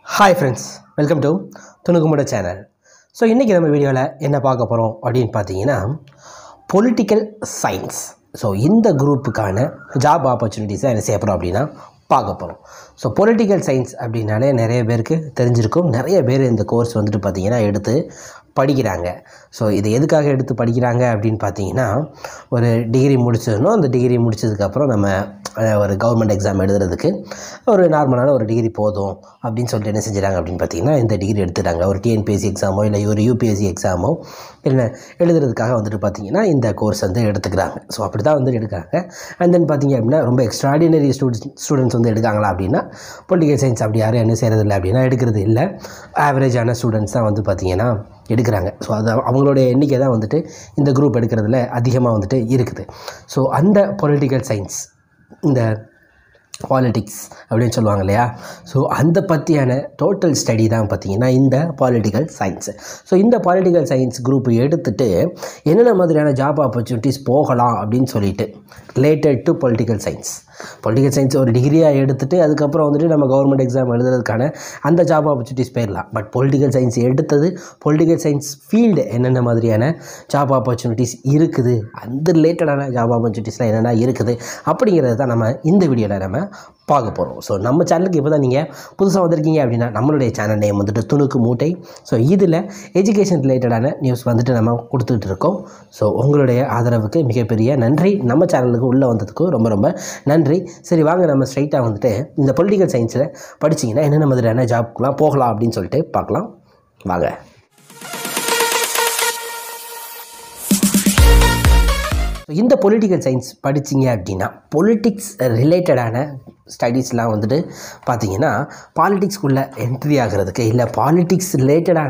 hi friends welcome to துணுக்குமுட channel so இன்றைக்கி நம்ம வீடியோவில் என்ன பார்க்க போகிறோம் அப்படின்னு பார்த்தீங்கன்னா பொலிட்டிக்கல் சயின்ஸ் ஸோ இந்த குரூப்புக்கான ஜாப் ஆப்பர்ச்சுனிட்டிஸை என்ன செய்ய போகிறோம் அப்படின்னா பார்க்க போகிறோம் ஸோ பொலிட்டிக்கல் சயின்ஸ் அப்படின்னாலே நிறைய பேருக்கு தெரிஞ்சிருக்கும் நிறைய பேர் இந்த கோர்ஸ் வந்துட்டு பார்த்திங்கன்னா எடுத்து படிக்கிறாங்க ஸோ இது எதுக்காக எடுத்து படிக்கிறாங்க அப்படின்னு பார்த்தீங்கன்னா ஒரு டிகிரி முடிச்சிடணும் அந்த டிகிரி முடிச்சதுக்கப்புறம் நம்ம அஹ், ஒரு கவர்மெண்ட் எக்ஸாம் எழுதுறதுக்கு ஒரு நார்மலான ஒரு டிகிரி போதும் அப்படின்னு சொல்லிட்டு என்ன செஞ்சுறாங்க அப்படின்னு பார்த்தீங்கன்னா இந்த டிகிரி எடுத்துட்டாங்க ஒரு டிஎன்பிஎஸ்சி எக்ஸாமோ இல்லை ஒரு யூபிஎஸ்சி எக்ஸாமோ இல்லை எழுதுறதுக்காக வந்துட்டு பார்த்தீங்கன்னா இந்த கோர்ஸ் வந்து எடுத்துக்கிறாங்க ஸோ அப்படி தான் வந்து எடுக்கிறாங்க அண்ட் தென் பார்த்தீங்க அப்படின்னா ரொம்ப எக்ஸ்ட்ராடினரி ஸ்டூடெண்ட்ஸ் ஸ்டூடெண்ட்ஸ் வந்து எடுக்காங்களா அப்படின்னா பொலிட்டிக்கல் சயின்ஸ் அப்படி யாரும் என்ன செய்கிறது இல்லை அப்படின்னா எடுக்கிறது இல்லை ஆவரேஜான ஸ்டூடெண்ட்ஸ் தான் வந்து பார்த்தீங்கன்னா எடுக்கிறாங்க ஸோ அது அவங்களுடைய எண்ணிக்கை தான் வந்துட்டு இந்த குரூப் எடுக்கிறதுல அதிகமாக வந்துட்டு இருக்குது ஸோ அந்த பொலிட்டிக்கல் சயின்ஸ் இந்த பாலிட்டிக்ஸ் அப்படின்னு சொல்லுவாங்க இல்லையா ஸோ அந்த பற்றியான டோட்டல் ஸ்டடி தான் பார்த்தீங்கன்னா இந்த பாலிட்டிக்கல் சயின்ஸ் ஸோ இந்த பாலிட்டிக்கல் சயின்ஸ் குரூப் எடுத்துட்டு என்னென்ன மாதிரியான ஜாப் ஆப்பர்ச்சுனிட்டிஸ் போகலாம் அப்படின்னு சொல்லிட்டு related to political science political science ஒரு டிகிரியாக எடுத்துட்டு அதுக்கப்புறம் வந்துட்டு நம்ம கவர்மெண்ட் எக்ஸாம் எழுதுறதுக்கான அந்த ஜாப் ஆப்பர்ச்சுனிட்டிஸ் போயிடலாம் பட் பொலிட்டிக்கல் சயின்ஸ் எடுத்தது பொலிட்டிக்கல் சயின்ஸ் ஃபீல்டு என்னென்ன மாதிரியான ஜாப் ஆப்பர்ச்சுனிட்டிஸ் இருக்குது அந்த ரிலேட்டடான ஜாப் ஆப்பர்ச்சுனிட்டிஸ்லாம் என்னென்ன இருக்குது அப்படிங்கிறது தான் நம்ம இந்த வீடியோவில் நம்ம பார்க்க போகிறோம் ஸோ நம்ம சேனலுக்கு இப்போ தான் நீங்கள் புதுசாக வந்திருக்கீங்க அப்படின்னா நம்மளுடைய சேனல் நேம் வந்துட்டு துணுக்கு மூட்டை ஸோ இதில் எஜுகேஷன் ரிலேட்டடான நியூஸ் வந்துட்டு நம்ம கொடுத்துட்டு இருக்கோம் ஸோ உங்களுடைய ஆதரவுக்கு மிகப்பெரிய நன்றி நம்ம சேனலுக்கு உள்ளே வந்ததுக்கு ரொம்ப ரொம்ப நன்றி சரி வாங்க நம்ம ஸ்ட்ரைட்டாக வந்துட்டு இந்த பொலிட்டிக்கல் சயின்ஸில் படிச்சிங்கன்னா என்னென்ன மாதிரியான ஜாப்க்குலாம் போகலாம் அப்படின்னு சொல்லிட்டு பார்க்கலாம் வாங்க So, இந்த பொலிட்டிக்கல் சயின்ஸ் படிச்சீங்க அப்படின்னா பொலிட்டிக்ஸ் ரிலேட்டடான ஸ்டடீஸ்லாம் வந்துட்டு பார்த்தீங்கன்னா பாலிட்டிக்ஸ்குள்ளே என்ட்ரி ஆகிறதுக்கு இல்லை பாலிட்டிக்ஸ் ரிலேட்டடான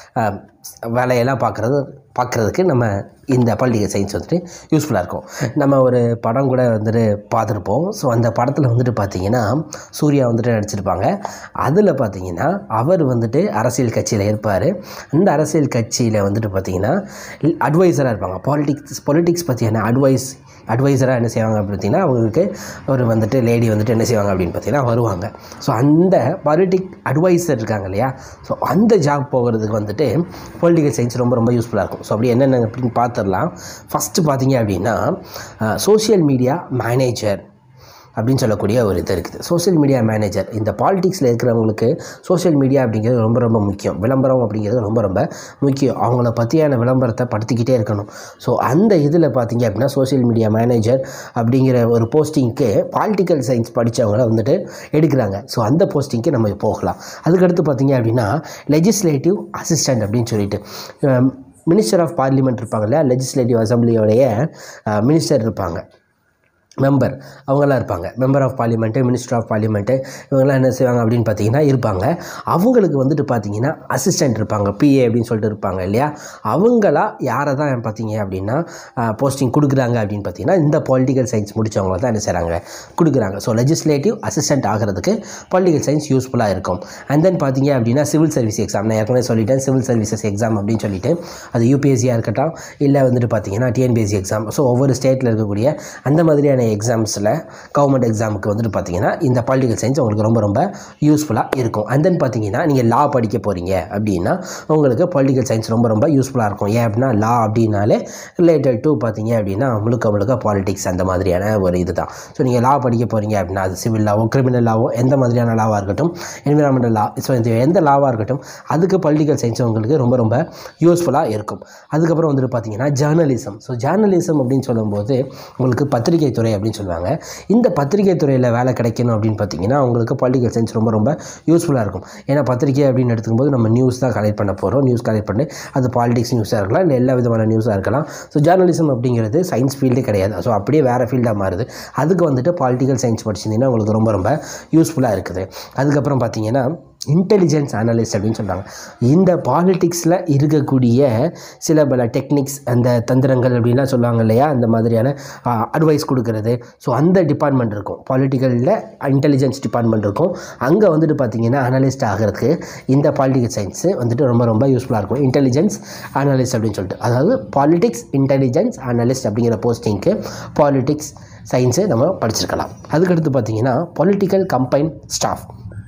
வேலையெல்லாம் பார்க்குறது பார்க்குறதுக்கு நம்ம இந்த பொலிட்டிக்கல் சயின்ஸ் வந்துட்டு யூஸ்ஃபுல்லாக இருக்கும் நம்ம ஒரு படம் கூட வந்துட்டு பார்த்துருப்போம் ஸோ அந்த படத்தில் வந்துட்டு பார்த்தீங்கன்னா சூர்யா வந்துட்டு நடிச்சிருப்பாங்க அதில் பார்த்தீங்கன்னா அவர் வந்துட்டு அரசியல் கட்சியில் இருப்பார் அந்த அரசியல் கட்சியில் வந்துட்டு பார்த்தீங்கன்னா அட்வைசராக இருப்பாங்க பாலிட்டிக்ஸ் பொலிட்டிக்ஸ் பற்றியான அட்வைஸ் அட்வைசராக என்ன செய்வாங்க அப்படின்னு பார்த்தீங்கன்னா அவங்களுக்கு ஒரு வந்துட்டு லேடி வந்துட்டு என்ன செய்வாங்க அப்படின்னு பார்த்தீங்கன்னா வருவாங்க ஸோ அந்த பாலிட்டிக் அட்வைசர் இருக்காங்க இல்லையா ஸோ அந்த ஜாப் போகிறதுக்கு வந்துட்டு பொலிட்டிக்கல் சயின்ஸ் ரொம்ப ரொம்ப யூஸ்ஃபுல்லாக இருக்கும் ஸோ அப்படி என்னென்ன அப்படின்னு பார்த்துடலாம் ஃபஸ்ட்டு பார்த்தீங்க அப்படின்னா சோஷியல் மீடியா மேனேஜர் அப்படின்னு சொல்லக்கூடிய ஒரு இது இருக்குது சோஷியல் மீடியா மேனேஜர் இந்த பாலிடிக்ஸில் இருக்கிறவங்களுக்கு சோஷியல் மீடியா அப்படிங்கிறது ரொம்ப ரொம்ப முக்கியம் விளம்பரம் அப்படிங்கிறது ரொம்ப ரொம்ப முக்கியம் அவங்கள பற்றியான விளம்பரத்தை படுத்திக்கிட்டே இருக்கணும் ஸோ அந்த இதில் பார்த்தீங்க அப்படின்னா சோஷியல் மீடியா மேனேஜர் அப்படிங்கிற ஒரு போஸ்டிங்க்கு பாலிட்டிக்கல் சயின்ஸ் படித்தவங்கள வந்துட்டு எடுக்கிறாங்க ஸோ அந்த போஸ்டிங்க்கு நம்ம போகலாம் அதுக்கடுத்து பார்த்தீங்க அப்படின்னா லெஜிஸ்லேட்டிவ் அசிஸ்டன்ட் அப்படின்னு சொல்லிட்டு மினிஸ்டர் ஆஃப் பார்லிமெண்ட் இருப்பாங்க இல்லையா லெஜிஸ்லேட்டிவ் அசம்பிளியோடைய மினிஸ்டர் இருப்பாங்க மெம்பர் அவங்களாம் இருப்பாங்க member of parliament minister of parliament இவங்கெல்லாம் என்ன செய்வாங்க அப்படின்னு பார்த்தீங்கன்னா இருப்பாங்க அவங்களுக்கு வந்துட்டு பார்த்தீங்கன்னா அசிஸ்டன்ட் இருப்பாங்க பிஏ அப்படின்னு சொல்லிட்டு இருப்பாங்க இல்லையா அவங்களா யாரை தான் பார்த்தீங்க அப்படின்னா போஸ்டிங் கொடுக்குறாங்க அப்படின்னு பார்த்தீங்கன்னா இந்த பொலிட்டிக்கல் சயின்ஸ் முடித்தவங்கள தான் என்ன செய்கிறாங்க கொடுக்குறாங்க ஸோ லெஜிஸ்லேட்டிவ் அசிஸ்டன்ட் ஆகிறதுக்கு பொலிட்டிக்கல் சயின்ஸ் யூஸ்ஃபுல்லாக இருக்கும் அண்ட் தென் பார்த்தீங்க அப்படின்னா சிவில் சர்வீஸ் எக்ஸாம் நான் ஏற்கனவே சொல்லிட்டேன் சிவில் சர்வீசஸ் எக்ஸாம் அப்படின்னு சொல்லிட்டு அது யூபிஎஸ்சியாக இருக்கட்டும் இல்லை வந்துட்டு பார்த்தீங்கன்னா டிஎன்பிஎஸ்சி எக்ஸாம் ஸோ ஒவ்வொரு ஸ்டேட்டில் இருக்கக்கூடிய அந்த மாதிரியான எக்ஸாம்ஸில் கவர்மெண்ட் எக்ஸாமுக்கு வந்துட்டு பார்த்தீங்கன்னா இந்த பொலிட்டிக்கல் சயின்ஸ் உங்களுக்கு ரொம்ப ரொம்ப யூஸ்ஃபுல்லாக இருக்கும் அண்ட் தென் பார்த்தீங்கன்னா நீங்கள் லா படிக்க போகிறீங்க அப்படின்னா உங்களுக்கு பொலிட்டிக்கல் சயின்ஸ் ரொம்ப ரொம்ப யூஸ்ஃபுல்லாக இருக்கும் ஏன் அப்படின்னா லா அப்படின்னாலே ரிலேட்டட் டு பார்த்தீங்க அப்படின்னா முழுக்க முழுக்க பாலிடிக்ஸ் அந்த மாதிரியான ஒரு இது தான் ஸோ நீங்கள் லா படிக்க போகிறீங்க அப்படின்னா அது சிவில் லாவோ கிரிமினல் லாவோ எந்த மாதிரியான லாவாக இருக்கட்டும் என்விரான்மெண்டல் லா ஸோ இந்த எந்த லாவாக இருக்கட்டும் அதுக்கு பொலிட்டிக்கல் சயின்ஸ் உங்களுக்கு ரொம்ப ரொம்ப யூஸ்ஃபுல்லாக இருக்கும் அதுக்கப்புறம் வந்துட்டு பார்த்தீங்கன்னா ஜேர்னலிசம் ஸோ ஜேர்னலிசம் அப்படின்னு சொல்லும்போது உங்களுக்கு பத்திரிகை துறை அப்படின்னு சொல்லுவாங்க இந்த பத்திரிகை துறையில் வேலை கிடைக்கணும் அப்படின்னு பார்த்தீங்கன்னா உங்களுக்கு பொலிட்டிக்கல் சயின்ஸ் ரொம்ப ரொம்ப யூஸ்ஃபுல்லாக இருக்கும் ஏன்னா பத்திரிகை அப்படின்னு எடுத்துக்கும்போது நம்ம நியூஸ் தான் கலெக்ட் பண்ண போகிறோம் நியூஸ் கலெக்ட் பண்ணி அது பாலிடிக்ஸ் நியூஸாக இருக்கலாம் இல்லை எல்லா விதமான நியூஸாக இருக்கலாம் ஸோ ஜேர்னலிசம் அப்படிங்கிறது சயின்ஸ் ஃபீல்டே கிடையாது ஸோ அப்படியே வேறு ஃபீல்டாக மாறுது அதுக்கு வந்துட்டு பொலிட்டிக்கல் சயின்ஸ் படிச்சிருந்தீங்கன்னா உங்களுக்கு ரொம்ப ரொம்ப யூஸ்ஃபுல்லாக இருக்குது அதுக்கப்புறம் பார்த்தீங்கன்னா இன்டெலிஜென்ஸ் அனலிஸ்ட் அப்படின்னு சொல்கிறாங்க இந்த பாலிட்டிக்ஸில் இருக்கக்கூடிய சில பல டெக்னிக்ஸ் அந்த தந்திரங்கள் அப்படின்லாம் சொல்லுவாங்க இல்லையா அந்த மாதிரியான அட்வைஸ் கொடுக்கறது ஸோ அந்த டிபார்ட்மெண்ட் இருக்கும் பாலிட்டிக்கலில் இன்டெலிஜென்ஸ் டிபார்ட்மெண்ட் இருக்கும் அங்கே வந்துட்டு பார்த்தீங்கன்னா அனலிஸ்ட் ஆகிறதுக்கு இந்த பாலிட்டிக்கல் சயின்ஸு வந்துட்டு ரொம்ப ரொம்ப யூஸ்ஃபுல்லாக இருக்கும் இன்டெலிஜென்ஸ் அனலிஸ்ட் அப்படின்னு சொல்லிட்டு அதாவது பாலிட்டிக்ஸ் இன்டெலிஜென்ஸ் அனலிஸ்ட் அப்படிங்கிற போஸ்டிங்க்கு பாலிட்டிக்ஸ் சயின்ஸு நம்ம படிச்சிருக்கலாம் அதுக்கடுத்து பார்த்தீங்கன்னா political combine staff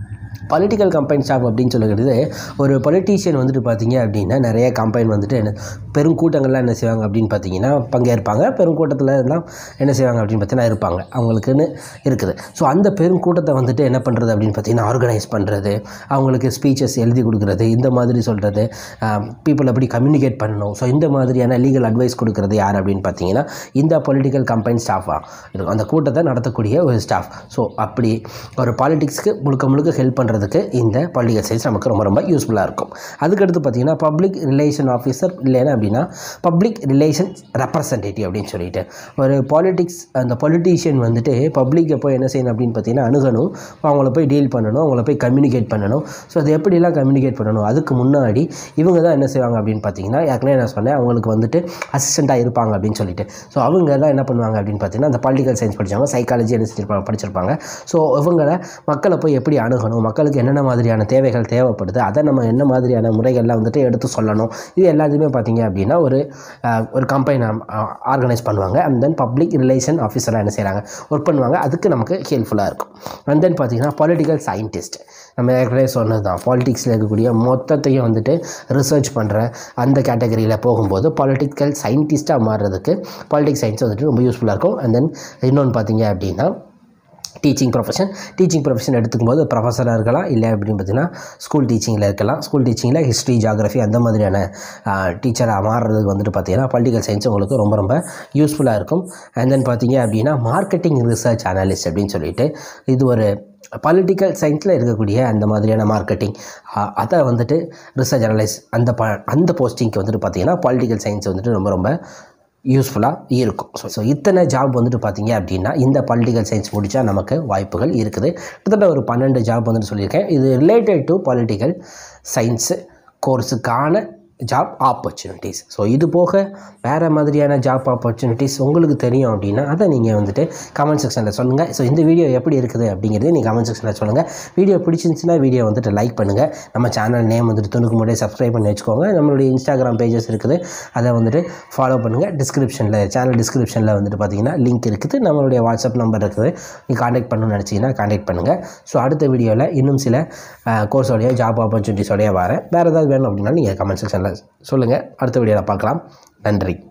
political combine staff அப்படின்னு சொல்லுறது ஒரு பொலிட்டீஷியன் வந்துட்டு பார்த்தீங்க அப்படின்னா நிறைய கம்பைன் வந்துட்டு என்ன பெருங்கூட்டங்கள்லாம் என்ன செய்வாங்க அப்படின்னு பார்த்தீங்கன்னா பங்கேற்பாங்க பெருங்கூட்டத்தில் எல்லாம் என்ன செய்வாங்க அப்படின்னு பார்த்தீங்கன்னா இருப்பாங்க அவங்களுக்குன்னு இருக்குது ஸோ அந்த பெருங்கூட்டத்தை வந்துட்டு என்ன பண்ணுறது அப்படின்னு பார்த்தீங்கன்னா ஆர்கனைஸ் பண்ணுறது அவங்களுக்கு ஸ்பீச்சஸ் எழுதி கொடுக்குறது இந்த மாதிரி சொல்கிறது பீப்புள் எப்படி கம்யூனிகேட் பண்ணணும் ஸோ இந்த மாதிரியான லீகல் அட்வைஸ் கொடுக்குறது யார் அப்படின்னு பார்த்தீங்கன்னா இந்த பொலிட்டிக்கல் கம்பைன் ஸ்டாஃபாக இருக்கும் அந்த கூட்டத்தை நடத்தக்கூடிய ஒரு ஸ்டாஃப் ஸோ அப்படி ஒரு பாலிடிக்ஸ்க்கு முழுக்க முழுக்க ஹெல்ப் பண்ணுறதுக்கு இந்த பொலிட்டிக்கல் சயின்ஸ் நமக்கு ரொம்ப ரொம்ப யூஸ்ஃபுல்லாக இருக்கும் அதுக்கடுத்து பார்த்தீங்கன்னா பப்ளிக் ரிலேஷன் ஆஃபீஸர் இல்லைன்னா அப்படின்னா பப்ளிக் ரிலேஷன் ரெப்ரசன்டேட்டிவ் அப்படின்னு சொல்லிட்டு ஒரு பாலிடிக்ஸ் அந்த பொலிட்டீஷியன் வந்துட்டு பப்ளிக்கை போய் என்ன செய்யணும் அப்படின்னு பார்த்தீங்கன்னா அணுகணும் அவங்கள போய் டீல் பண்ணணும் அவங்கள போய் கம்யூனிகேட் பண்ணணும் ஸோ அது எப்படிலாம் கம்யூனிகேட் பண்ணணும் அதுக்கு முன்னாடி இவங்க தான் என்ன செய்வாங்க அப்படின்னு பார்த்தீங்கன்னா ஏற்கனவே நான் சொன்னேன் அவங்களுக்கு வந்துட்டு அசிஸ்டண்ட்டாக இருப்பாங்க அப்படின்னு சொல்லிட்டு ஸோ அவங்க தான் என்ன பண்ணுவாங்க அப்படின்னு பார்த்தீங்கன்னா அந்த பொலிட்டிக்கல் சயின்ஸ் படித்தவங்க சைக்காலஜி என்ன செஞ்சிருப்பாங்க படிச்சிருப்பாங்க ஸோ இவங்களை மக்களை போய் எப்படி அணுகணும் மக்களுக்கு என்னென்ன மாதிரியான தேவைகள் தேவைப்படுது அதை நம்ம என்ன மாதிரியான முறைகளில் வந்துட்டு எடுத்து சொல்லணும் இது எல்லாத்தையுமே பார்த்தீங்க அப்படின்னா ஒரு அஹ், ஒரு கம்பெனி ஆர்கனைஸ் பண்ணுவாங்க அண்ட் தென் பப்ளிக் ரிலேஷன் ஆஃபீஸராக என்ன செய்கிறாங்க ஒர்க் பண்ணுவாங்க அதுக்கு நமக்கு ஹெல்ப்ஃபுல்லாக இருக்கும் அண்ட் தென் பார்த்தீங்கன்னா பொலிட்டிக்கல் சயின்டிஸ்ட் நம்ம ஏற்கனவே சொன்னது தான் பாலிடிக்ஸில் இருக்கக்கூடிய மொத்தத்தையும் வந்துட்டு ரிசர்ச் பண்ணுற அந்த கேட்டகரியில் போகும்போது பொலிட்டிக்கல் சயின்டிஸ்ட்டாக மாறுறதுக்கு பாலிட்டிக்ஸ் சயின்ஸ் வந்துட்டு ரொம்ப யூஸ்ஃபுல்லாக இருக்கும் அண்ட் தென் இன்னொன்று பார்த்தீங்க அப்படின்னா டீச்சிங் ப்ரொஃபஷன் டீச்சிங் ப்ரொஃபஷன் எடுத்துக்கும் போது ப்ரொஃபஸராக இருக்கலாம் இல்லை அப்படின்னு பார்த்தீங்கன்னா ஸ்கூல் டீச்சிங்கில் இருக்கலாம் ஸ்கூல் டீச்சிங்கில் ஹிஸ்ட்ரி ஜாகிரஃபி அந்த மாதிரியான டீச்சராக மாறுறதுக்கு வந்துட்டு பார்த்தீங்கன்னா பொலிட்டிக்கல் சயின்ஸ் உங்களுக்கு ரொம்ப ரொம்ப யூஸ்ஃபுல்லாக இருக்கும் அண்ட் தென் பார்த்தீங்க அப்படின்னா மார்க்கெட்டிங் ரிசர்ச் அனாலிஸ்ட் அப்படின்னு சொல்லிட்டு இது ஒரு பொலிட்டிக்கல் சயின்ஸில் இருக்கக்கூடிய அந்த மாதிரியான மார்க்கெட்டிங் அதை வந்துட்டு ரிசர்ச் அனலைஸ் அந்த ப அந்த போஸ்டிங்க்கு வந்துட்டு பார்த்தீங்கன்னா பொலிட்டிக்கல் சயின்ஸ் வந்துட்டு ரொம்ப ரொம்ப யூஸ்ஃபுல்லாக இருக்கும் ஸோ ஸோ இத்தனை ஜாப் வந்துட்டு பார்த்தீங்க அப்படின்னா இந்த பொலிட்டிக்கல் சயின்ஸ் முடித்தா நமக்கு வாய்ப்புகள் இருக்குது கிட்டத்தட்ட ஒரு பன்னெண்டு ஜாப் வந்துட்டு சொல்லியிருக்கேன் இது ரிலேட்டட் டு பொலிட்டிக்கல் சயின்ஸு கோர்ஸுக்கான ஜாப் ஆப்பர்ச்சுனிட்டிஸ் ஸோ இது போக வேறு மாதிரியான ஜாப் ஆப்பர்ச்சுனிட்டிஸ் உங்களுக்கு தெரியும் அப்படின்னா அதை நீங்கள் வந்துட்டு கமெண்ட் செக்ஷனில் சொல்லுங்கள் ஸோ இந்த வீடியோ எப்படி இருக்குது அப்படிங்கிறது நீங்கள் கமெண்ட் செக்ஷனில் சொல்லுங்கள் வீடியோ பிடிச்சிருந்துச்சுன்னா வீடியோ வந்துட்டு லைக் பண்ணுங்கள் நம்ம சேனல் நேம் வந்துட்டு துணுக்கு முன்னாடி சப்ஸ்கிரைப் பண்ணி வச்சுக்கோங்க நம்மளுடைய இன்ஸ்டாகிராம் பேஜஸ் இருக்குது அதை வந்துட்டு ஃபாலோ பண்ணுங்கள் டிஸ்கிரிப்ஷனில் சேனல் டிஸ்கிரிப்ஷனில் வந்துட்டு பார்த்தீங்கன்னா லிங்க் இருக்குது நம்மளுடைய வாட்ஸ்அப் நம்பர் இருக்குது நீங்கள் காண்டாக்ட் பண்ணணும்னு நினச்சிங்கன்னா காண்டாக்ட் பண்ணுங்கள் ஸோ அடுத்த வீடியோவில் இன்னும் சில கோர்ஸோடைய ஜாப் ஆப்பர்ச்சுனிட்டிஸோடைய வரேன் வேறு ஏதாவது வேணும் அப்படின்னா நீங்கள் கமெண்ட் செக்ஷனில் சொல்லுங்கள் அடுத்த வீடியோவில் பார்க்கலாம் நன்றி